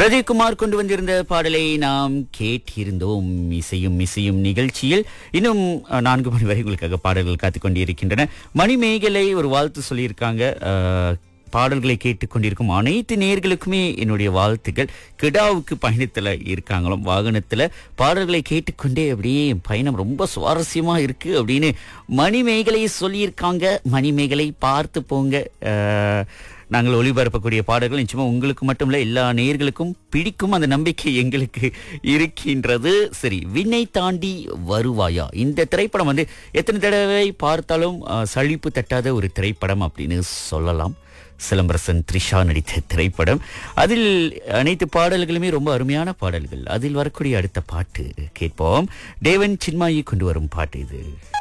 பிரதீப்குமார் கொண்டு வந்திருந்த பாடலை நாம் கேட்டிருந்தோம் இசையும் இசையும் நிகழ்ச்சியில் இன்னும் அஹ், நான்கு மணி வரை உங்களுக்காக பாடல்கள் காத்துக் கொண்டிருக்கின்றன மணிமேகலை ஒரு வாழ்த்து சொல்லியிருக்காங்க அஹ், பாடல்களை கேட்டுக்கொண்டிருக்கும் அனைத்து நேர்களுக்குமே என்னுடைய வாழ்த்துக்கள் கிடாவுக்கு பயணத்துல இருக்காங்களாம் வாகனத்துல பாடல்களை கேட்டுக்கொண்டே அப்படியே என் பயணம் ரொம்ப சுவாரஸ்யமா இருக்கு அப்படின்னு மணிமேகலை சொல்லியிருக்காங்க மணிமேகலை பார்த்து போங்க அஹ், நாங்கள் ஒளிபரப்பக்கூடிய பாடல்கள் நிச்சயமா உங்களுக்கு மட்டும் இல்ல எல்லா நேயர்களுக்கும் பிடிக்கும் அந்த நம்பிக்கை எங்களுக்கு இருக்கின்றது சரி விண்ணை தாண்டி வருவாயா இந்த திரைப்படம் வந்து எத்தனை தடவை பார்த்தாலும் அஹ், சலிப்பு தட்டாத ஒரு திரைப்படம் அப்படின்னு சொல்லலாம் சிலம்பரசன் த்ரிஷா நடித்த திரைப்படம் அதில் அனைத்து பாடல்களுமே ரொம்ப அருமையான பாடல்கள் அதில் வரக்கூடிய அடுத்த பாட்டு கேட்போம் தேவன் சின்மாயி கொண்டு வரும் பாட்டு இது